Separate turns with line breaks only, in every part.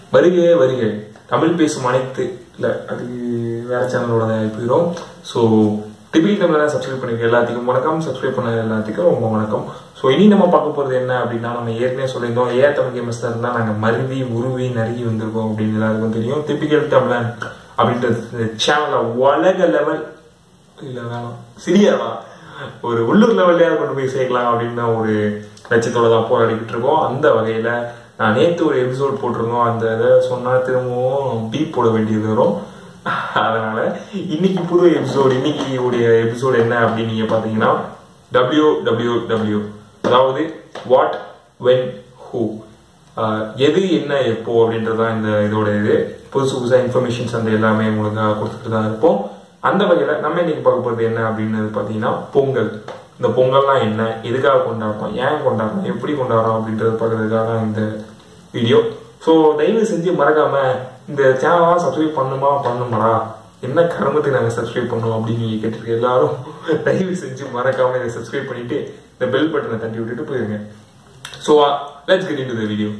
வருகையே வருகை தமிழ் பேசும் அனைத்து இல்ல அது வேற சேனலோட போயிடும் ஸோ டிபி தமிழ் சப்ஸ்கிரைப் பண்ணிருக்க எல்லாத்துக்கும் வணக்கம் சப்ஸ்கிரைப் பண்ண எல்லாத்துக்கும் ரொம்ப வணக்கம் ஸோ இனி நம்ம பார்க்க போறது என்ன அப்படின்னா நம்ம ஏற்கனவே சொல்லியிருந்தோம் ஏ தமிழ் கேமஸ் இருந்தா நாங்க மருவி உருவி நறுகி வந்திருக்கோம் அப்படின்னு எல்லாருக்கும் தெரியும் டிபிக்கல் தமிழன் அப்படின்றது சேனலை உலக லெவல் இல்ல வேணாம் சிறியவா ஒரு உள்ளூர் லெவல்லையா கொண்டு போய் சேர்க்கலாம் அப்படின்னு தான் ஒரு லட்சத்தோட தான் போராடிக்கிட்டு இருக்கோம் அந்த வகையில நான் நேத்து ஒரு எபிசோட் போட்டிருந்தோம் அந்த இதை சொன்னா திரும்பவும் பீப் போட வேண்டியது வரும் அதனால இன்னைக்கு புது எபிசோட் இன்னைக்கு உடைய எபிசோட் என்ன அப்படின்னு நீங்க பாத்தீங்கன்னா டபிள்யூ டபிள்யூ டபிள்யூ அதாவது வாட் வென் ஹூ எது என்ன எப்போ அப்படின்றதான் இந்த இதோட இது புதுசு புதுசா இன்ஃபர்மேஷன்ஸ் அந்த எல்லாமே உங்களுக்கு கொடுத்துட்டு தான் இருப்போம் அந்த வகையில நம்ம இன்னைக்கு பார்க்க போறது என்ன அப்படின்னு பாத்தீங்கன்னா பொங்கல் இந்த பொங்கல்லாம் என்ன எதுக்காக கொண்டாடுறோம் ஏன் கொண்டாடுறோம் எப்படி கொண்டாடுறோம் அப்படின்றது பார்க்கறதுக்காக தான் இந்த வீடியோ ஸோ தயவு செஞ்சு மறக்காம இந்த சேனலாம் சப்ஸ்கிரைப் பண்ணுமா பண்ணுமாடா என்ன கருமத்துக்கு நாங்கள் சப்ஸ்கிரைப் பண்ணோம் அப்படின்னு நீங்க கேட்டிருக்க எல்லாரும் தயவு செஞ்சு மறக்காம இதை சப்ஸ்கிரைப் பண்ணிட்டு இந்த பெல் பட்டனை தட்டி விட்டுட்டு போயிருங்க so let's get into the video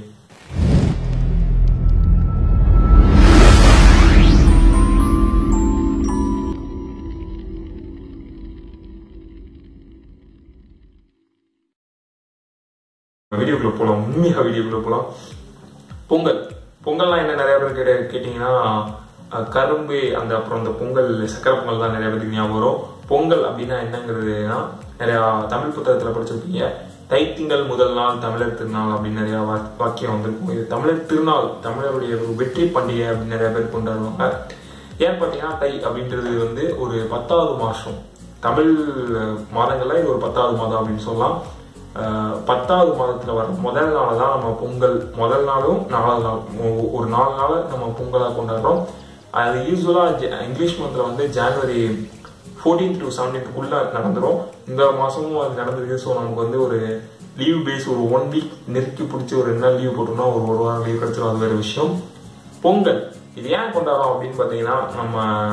வீடியோக்குள்ள போகலாம் உண்மையாக வீடியோக்குள்ள போகலாம் பொங்கல் பொங்கல்லாம் என்ன நிறைய பேர் கேட்ட கேட்டிங்கன்னா அஹ், கரும்பு அந்த அப்புறம் அந்த பொங்கல் சக்கரை பொங்கல் தான் நிறைய பேருக்கு ஞாபகம் வரும் பொங்கல் அப்படின்னா என்னங்கிறதுனா நிறையா தமிழ் புத்தகத்தில் படிச்சிருப்பீங்க தைத்திங்கள் முதல் நாள் தமிழர் திருநாள் அப்படின்னு நிறைய வா- வாக்கியம் வந்திருக்கும் இது தமிழர் திருநாள் தமிழருடைய ஒரு வெற்றி பண்டிகை அப்படின்னு நிறைய பேர் கொண்டாடுவாங்க ஏன்னு பார்த்தீங்கன்னா தை அப்படின்றது வந்து ஒரு பத்தாவது மாசம் தமிழ் மாதங்கள்ல இது ஒரு பத்தாவது மாதம் அப்படின்னு சொல்லலாம் ஆஹ் பத்தாவது மாதத்துல வர முதல் நாள் தான் நம்ம பொங்கல் முதல் நாளும் நாலாவது நாள் ஒ- ஒரு நாலு நாள் நம்ம பொங்கலா கொண்டாடுறோம் அது யூஸ்வலா இங்கிலீஷ் மந்த்ல வந்து ஜனவரி 14th டு செவன்டீன்த்துக்குள்ள நடந்துரும் இந்த மாசமும் அது நடந்திருக்கு ஸோ நமக்கு வந்து ஒரு லீவ் பேஸ் ஒரு ஒன் வீக் நெருக்கி பிடிச்சி ஒரு ரெண்டு நாள் லீவ் போட்டோம்னா ஒரு ஒரு வாரம் லீவ் கிடைச்சிடும் அது வேற விஷயம் பொங்கல் இது ஏன் கொண்டாடுறோம் அப்படின்னு பார்த்தீங்கன்னா நம்ம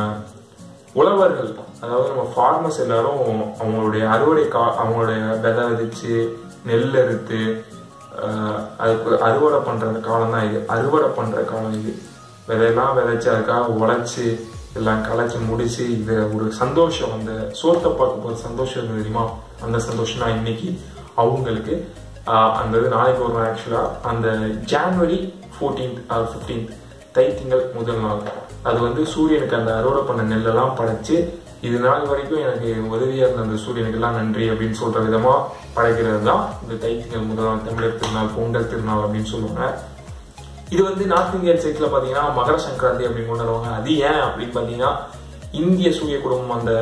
உழவர்கள் அதாவது நம்ம ஃபார்மர்ஸ் எல்லாரும் அவங்களுடைய அறுவடை கா அவங்களுடைய விதை விதைச்சு நெல் அறுத்து ஆஹ், அதுக்கு அறுவடை பண்ற காலம் தான் இது அறுவடை பண்ற காலம் இது விதையெல்லாம் விதைச்சு அதுக்காக உழைச்சு எல்லாம் களைச்சு முடிச்சு இது ஒரு சந்தோஷம் அந்த சோத்தை பார்க்க போற சந்தோஷம் இருக்கு தெரியுமா அந்த சந்தோஷம் தான் இன்னைக்கு அவங்களுக்கு ஆஹ், அந்த இது நாளைக்கு ஒரு நாள் ஆக்சுவலா அந்த ஜான்வரி ஃபோர்டீன்த் ஆர் ஃபிஃப்டீன்த் தைத்திங்கள் முதல் நாள் அது வந்து சூரியனுக்கு அந்த அறுவடை பண்ண நெல்லெல்லாம் படைச்சு இது நாள் வரைக்கும் எனக்கு உதவியா இருந்த அந்த சூரியனுக்கு எல்லாம் நன்றி அப்படின்னு சொல்ற விதமா படைக்கிறது தான் இந்த தைத்திங்கள் முதல் நாள் தமிழர் திருநாள் பொங்கல் திருநாள் அப்படின்னு சொல்லுவாங்க இது வந்து நார்த் இந்தியன் சைட்ல பாத்தீங்கன்னா மகர சங்கராந்தி அப்படின்னு கொண்டாடுவாங்க அது ஏன் அப்படின்னு பாத்தீங்கன்னா இந்திய சூரிய குடும்பம் அந்த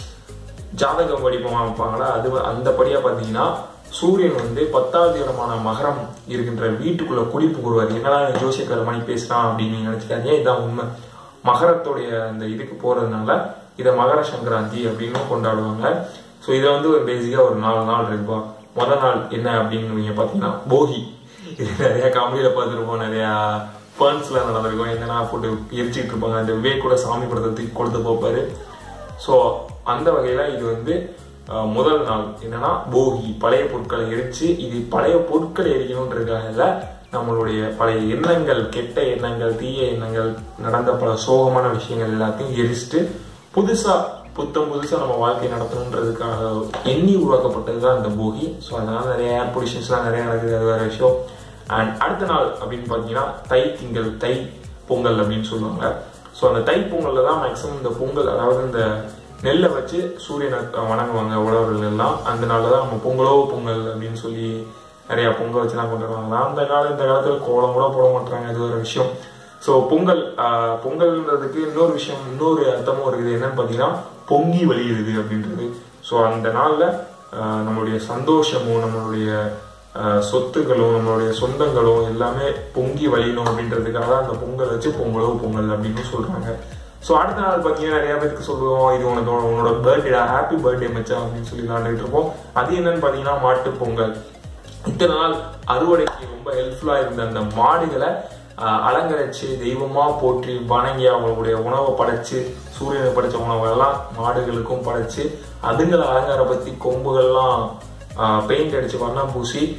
ஜாதகம் வடிவமா வைப்பாங்களா அது அந்த படியா பாத்தீங்கன்னா சூரியன் வந்து பத்தாவது இடமான மகரம் இருக்கின்ற வீட்டுக்குள்ள குடி புகுவார் என்னடா இவன் ஜோசியக்கார மணி பேசுறான் அப்படின்னு நீங்க நினைச்சுக்காதீங்க இதுதான் உண்மை மகரத்துடைய அந்த இதுக்கு போறதுனால இதை மகர சங்கராந்தி அப்படின்னு கொண்டாடுவாங்க ஸோ இதை வந்து ஒரு பேசிக்கா ஒரு நாலு நாள் இருக்குப்பா முத நாள் என்ன அப்படின்னு நீங்க பாத்தீங்கன்னா போகி இது நிறைய காமெடியில பார்த்துருப்போம் நிறைய ஃபர்ன்ஸ்ல நடந்திருக்கும் என்னன்னா போட்டு எரிச்சிட்டு இருப்பாங்க அந்த வே கூட சாமி படத்தை தூக்கி கொடுத்து போப்பாரு ஸோ அந்த வகையில இது வந்து அஹ், முதல் நாள் என்னன்னா போகி பழைய பொருட்களை எரிச்சு இது பழைய பொருட்களை எரிக்கணுன்றதுக்காக இல்ல நம்மளுடைய பழைய எண்ணங்கள் கெட்ட எண்ணங்கள் தீய எண்ணங்கள் நடந்த பல சோகமான விஷயங்கள் எல்லாத்தையும் எரிச்சிட்டு புதுசா புத்தம் புதுசா நம்ம வாழ்க்கை நடத்தணுன்றதுக்காக எண்ணி உருவாக்கப்பட்டது தான் இந்த போகி ஸோ அதனால நிறைய ஏர் பொல்யூஷன்ஸ்லாம் நிறைய நடக்குது அது வேற விஷயம் அண்ட் அடுத்த நாள் அப்படின்னு பார்த்தீங்கன்னா தை திங்கள் தை பொங்கல் அப்படின்னு சொல்லுவாங்க ஸோ அந்த தை பொங்கல்ல தான் மேக்ஸிமம் இந்த பொங்கல் அதாவது இந்த நெல்லை வச்சு சூரியனை வணங்குவாங்க உழவர்கள் எல்லாம் அந்த நாள்ல தான் நம்ம பொங்கலோ பொங்கல் அப்படின்னு சொல்லி நிறைய பொங்கல் வச்சுலாம் கொண்டாடுவாங்க அந்த காலம் இந்த காலத்துல கோலம் கூட போட மாட்டாங்க அது ஒரு விஷயம் ஸோ பொங்கல் ஆஹ், பொங்கல்ன்றதுக்கு இன்னொரு விஷயம் இன்னொரு அர்த்தமும் இருக்குது என்னன்னு பார்த்தீங்கன்னா பொங்கி வழியுது அப்படின்றது ஸோ அந்த நாள்ல ஆஹ், நம்மளுடைய சந்தோஷமும் நம்மளுடைய ஆஹ், சொத்துக்களும் நம்மளுடைய சொந்தங்களும் எல்லாமே பொங்கி வழியணும் அப்படின்றதுக்காக தான் அந்த பொங்கல் வச்சு பொங்கலோ பொங்கல் அப்படின்னு சொல்றாங்க ஸோ அடுத்த நாள் பார்த்தீங்கன்னா நிறைய பேருக்கு சொல்லுவோம் இது உனக்கு உன்னோட பர்த்டே ஹாப்பி பர்த்டே மச்சான் அப்படின்னு சொல்லி விளாண்டுட்டு இருப்போம் அது என்னன்னு பார்த்தீங்கன்னா மாட்டு பொங்கல் இத்தனை நாள் அறுவடைக்கு ரொம்ப ஹெல்ப்ஃபுல்லா இருந்த அந்த மாடுகளை ஆஹ், அலங்கரிச்சு தெய்வமா போற்றி வணங்கி அவங்களுடைய உணவை படைச்சு சூரியனை படைச்ச உணவெல்லாம் மாடுகளுக்கும் படைச்சு அதுங்களை அலங்காரப்படுத்தி கொம்புகள்லாம் பெயிண்ட் அடிச்சு வண்ணம் பூசி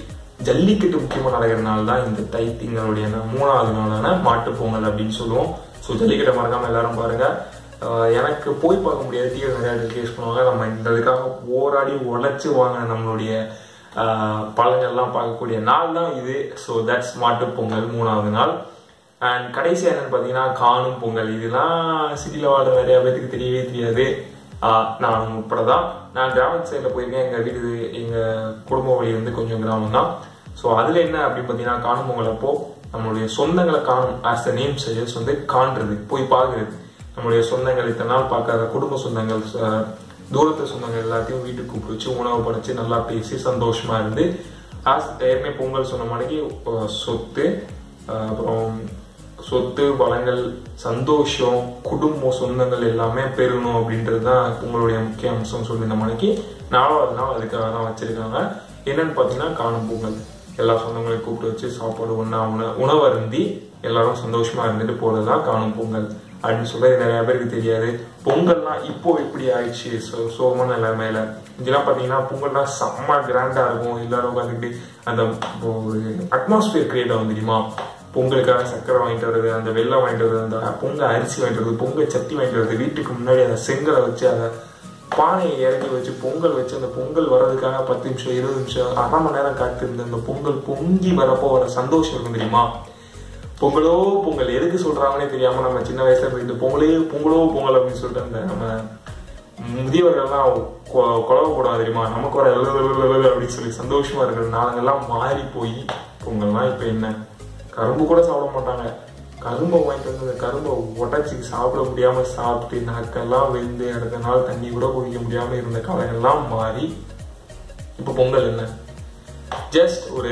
ஜல்லிக்கட்டு முக்கியமாக நடக்கிறதுனால தான் இந்த தை திங்களுடைய மூணாவது நாளான மாட்டுப் பொங்கல் அப்படின்னு சொல்லுவோம் ஸோ ஜல்லிக்கட்டை மறக்காம எல்லாரும் பாருங்க ஆஹ் எனக்கு போய் பார்க்க முடியாது டிவி நிறைய டெலிகேஷ் பண்ணுவாங்க நம்ம இந்த இதுக்காக போராடி உழைச்சு வாங்கின நம்மளுடைய ஆஹ் பழங்கள்லாம் பார்க்கக்கூடிய நாள் தான் இது ஸோ தட்ஸ் மாட்டுப் பொங்கல் மூணாவது நாள் அண்ட் கடைசியா என்னன்னு பார்த்தீங்கன்னா காணும் பொங்கல் இதெல்லாம் சிட்டியில் வாழ்ற நிறைய பேருக்கு தெரியவே தெரியாது ஆஹ் நான் உட்பட தான் நான் கிராமத்து சைடில் போயிருக்கேன் எங்கள் வீடு எங்கள் குடும்ப வழி வந்து கொஞ்சம் கிராமம் தான் ஸோ அதில் என்ன அப்படின்னு பார்த்தீங்கன்னா காணும் பொங்கல் அப்போ நம்மளுடைய சொந்தங்களை காணும் ஆஸ் த நேம் சஜஸ் வந்து காண்றது போய் பார்க்கறது நம்மளுடைய சொந்தங்கள் இத்தனை நாள் பார்க்காத குடும்ப சொந்தங்கள் அஹ், தூரத்து சொந்தங்கள் எல்லாத்தையும் வீட்டுக்கு கூப்பிட்டு வச்சு உணவு படைச்சு நல்லா பேசி சந்தோஷமா இருந்து ஆஸ் ஏற்கனவே பொங்கல் சொன்ன மாதிரி அஹ், சொத்து அஹ், அப்புறம் சொத்து வளங்கள் சந்தோஷம் குடும்பம் சொந்தங்கள் எல்லாமே பெறணும் அப்படின்றது தான் உங்களுடைய முக்கிய அம்சம் சொல்லி இந்த மணிக்கு நாலாவது நாள் அதுக்காக தான் வச்சிருக்காங்க என்னன்னு பார்த்தீங்கன்னா காணும் பொங்கல் எல்லா சொந்தங்களையும் கூப்பிட்டு வச்சு சாப்பாடு ஒன்றா உண உணவருந்தி எல்லாரும் சந்தோஷமா இருந்துட்டு போறதுதான் காணும் பொங்கல் அப்படின்னு சொல்றது நிறைய பேருக்கு தெரியாது பொங்கல்லாம் இப்போ எப்படி ஆயிடுச்சு சோ- சோகமான நிலைமையில இதெல்லாம் பாத்தீங்கன்னா பொங்கல்லாம் செம்ம கிராண்டா இருக்கும் எல்லாரும் உட்காந்துக்கிட்டு அந்த ஒரு அட்மாஸ்பியர் கிரியேட் ஆகும் தெரியுமா பொங்கலுக்காக சக்கரை வாங்கிட்டு வர்றது அந்த வெள்ளம் வாங்கிட்டு வர்றது அந்த பொங்க அரிசி வாங்கிட்டு வர்றது பொங்கல் சட்டி வாங்கிட்டு வர்றது வீட்டுக்கு முன்னாடி அந்த செங்கலை வச்சு அதை பானையை இறக்கி வச்சு பொங்கல் வச்சு அந்த பொங்கல் வர்றதுக்காக பத்து நிமிஷம் இருபது நிமிஷம் அரை மணி நேரம் காத்திருந்து அந்த பொங்கல் பொங்கி வரப்போ வர சந்தோஷம் இருக்கும் தெரியுமா பொங்கலோ பொங்கல் எதுக்கு சொல்றாங்கன்னே தெரியாம நம்ம சின்ன வயசுல போயிட்டு பொங்கலே பொங்கலோ பொங்கல் அப்படின்னு சொல்லிட்டு அந்த நம்ம முதியவர்கள்லாம் கொ- குழவை போடுவாங்க தெரியுமா நமக்கு வர எழு எழு எழு எழு அப்படின்னு சொல்லி சந்தோஷமா இருக்கிற நாளங்கள்லாம் மாறி போய் பொங்கல்லாம் இப்ப என்ன கரும்பு கூட சாப்பிட மாட்டாங்க கரும்பை வாங்கிட்டு வந்து அந்த கரும்பை உடைச்சி சாப்பிட முடியாம சாப்பிட்டு நாக்கெல்லாம் வெந்து அடுத்த நாள் தண்ணி கூட குடிக்க முடியாம இருந்த காலங்கள்லாம் மாறி இப்ப பொங்கல் என்ன ஜஸ்ட் ஒரு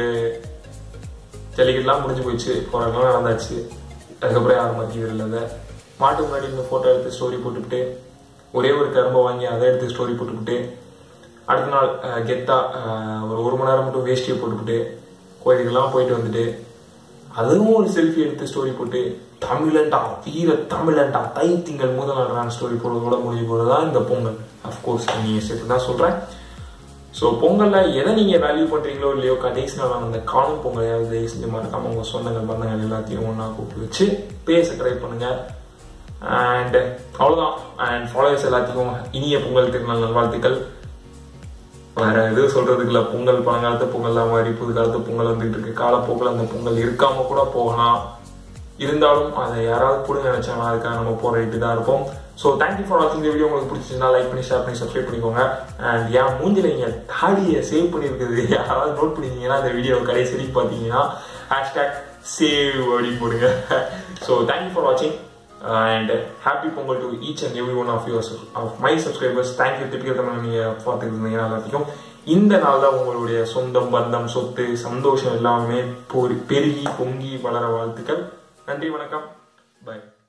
ஜல்லிக்கட்டுலாம் முடிஞ்சு போயிடுச்சு போராட்டம் நடந்தாச்சு அதுக்கப்புறம் யாரும் மதிக்கிறது இல்லை அதை. மாட்டு முன்னாடி இந்த ஃபோட்டோ எடுத்து ஸ்டோரி போட்டுவிட்டு ஒரே ஒரு கரும்பை வாங்கி அதை எடுத்து ஸ்டோரி போட்டுவிட்டு அடுத்த நாள் அஹ், கெத்தா அஹ், ஒரு ஒரு மணி நேரம் மட்டும் வேஷ்டியை போட்டுவிட்டு கோயிலுக்கெல்லாம் போயிட்டு வந்துட்டு அதுவும் ஒரு செல்ஃபி எடுத்து ஸ்டோரி போட்டு தமிழன்டா வீர தமிழன்டா தை திங்கள் முதல் நாள் ஸ்டோரி போடுறதோட முடிவு போடுறதுதான் இந்த பொங்கல் அஃப்கோர்ஸ் நீங்க சேர்த்து தான் சொல்றேன் ஸோ பொங்கல்ல எதை நீங்க வேல்யூ பண்றீங்களோ இல்லையோ கடைசி நாள் அந்த காணும் பொங்கலையாவது தயவு செஞ்சு மறக்காம உங்க சொந்தங்கள் பந்தங்கள் எல்லாத்தையும் ஒன்றா கூப்பிட்டு வச்சு பேச ட்ரை பண்ணுங்க அண்ட் அவ்வளோதான் அண்ட் ஃபாலோவர்ஸ் எல்லாத்துக்கும் இனிய பொங்கல் திருநாள் நல்வாழ்த்துக்கள் வேற எதுவும் சொல்றதுக்கு இல்ல பொங்கல் பழங்காலத்து பொங்கல்லாம் மாதிரி புது காலத்து பொங்கல் வந்துட்டு இருக்கு காலப்போக்கில் அந்த பொங்கல் இருக்காம கூட போகலாம் இருந்தாலும் அதை யாராவது கூட நினைச்சாங்கன்னா அதுக்காக நம்ம போராடிட்டு தான் இருப்போம் ஸோ தேங்க்யூ ஃபார் வாட்சிங் இந்த வீடியோ உங்களுக்கு பிடிச்சிருந்தா லைக் பண்ணி ஷேர் பண்ணி சப்ஸ்கிரைப் பண்ணிக்கோங்க அண்ட் என் மூஞ்சில நீங்க தாடியை சேவ் பண்ணியிருக்கிறது யாராவது நோட் பண்ணிருந்தீங்கன்னா இந்த வீடியோ கடைசி வரைக்கும் பார்த்தீங்கன்னா ஹேஷ்டாக் சேவ் அப்படின்னு போடுங்க ஸோ தேங்க்யூ ஃபார் வாட்சிங் and happy Pongal to each and every one of your of my subscribers thank you typical Tamil நீங்கள் பார்த்துட்டு இருந்தீங்கன்னா எல்லாத்தையும் இந்த நாள் தான் உங்களுடைய சொந்தம் பந்தம் சொத்து சந்தோஷம் எல்லாமே பொரி- பெருகி பொங்கி வளர வாழ்த்துக்கள் நன்றி வணக்கம் பை